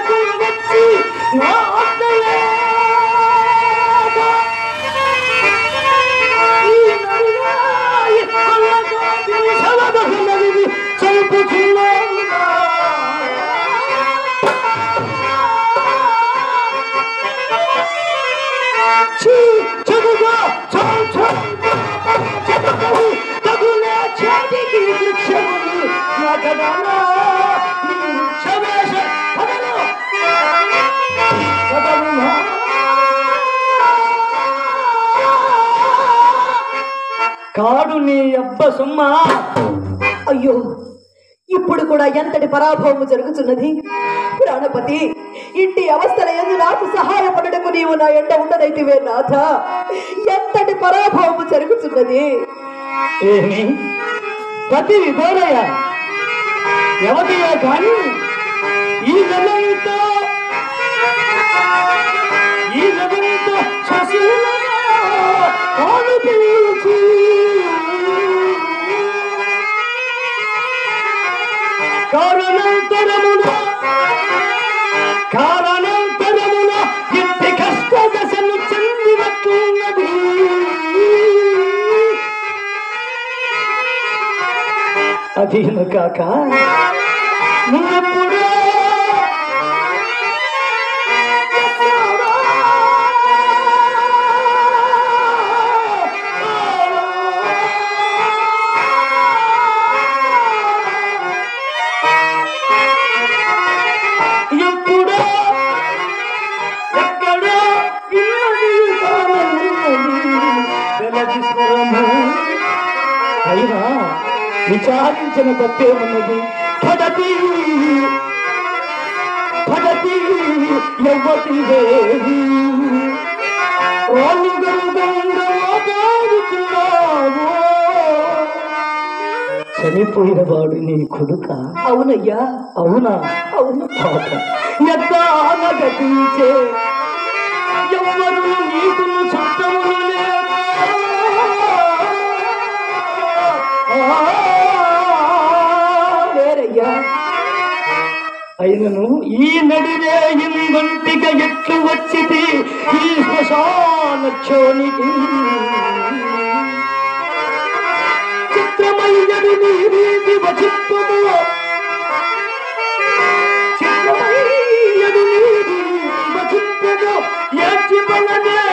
వద్దకు వచ్చి నా ఆజ్ఞలేక ఈ నడిరాయి కొల్లగోపి శవదహనవిధి చంపుతున్నావునా? ఛీ, చెడుగా, చం, చం, చెడుగవు, తగులే చేతికి వృక్షములు నగదనా, నీ వృక్షవేష కథలు, కథలునా? కాడు నీ అబ్బ సుమ్మా అయ్యో ఇప్పుడు కూడా ఎంతటి పరాభవము జరుగుతున్నది ప్రాణపతి ఇంటి అవస్థల ఎందు నాకు సహాయపడటకు నీవు నా ఎండ ఉండదైతివే నాథ ఎంతటి పరాభవము జరుగుతున్నది ఏమి ప్రతి విధోరయ ఎవరియో కానీ ఈ జగంతో ఈ జగంతో శశిలలో కాలు పీల్చి కారణాంతరమున కారణాంతరమున ఇంటి కష్ట దశను చెందినట్లున్నది అధీన కాక నువ్వెప్పుడో ఎప్పుడో ఎక్కడో విన్నది కానన్నది వెలది స్వరము అయినా విచారించిన తప్పేమున్నది పడతి పడతి ఎవ్వతి దేవి వాళ్ళు చనిపోయిన వాడు నీ కొడుక అవునయ్యా అవునా అవును పాప ఎంత అనగతించే ఎవ్వరు నీకు చుట్టములు లేరయ్యా అయినను ఈ నడిరే ఇంగొంటిక ఎట్లు వచ్చితి ఈ శ్మశాన క్షోనికి చిత్రమయ్యడు నీ రీతి వచిత్వము చిత్రమయ్యడు నీ రీతి వచిత్వము ఏడ్చి బలనే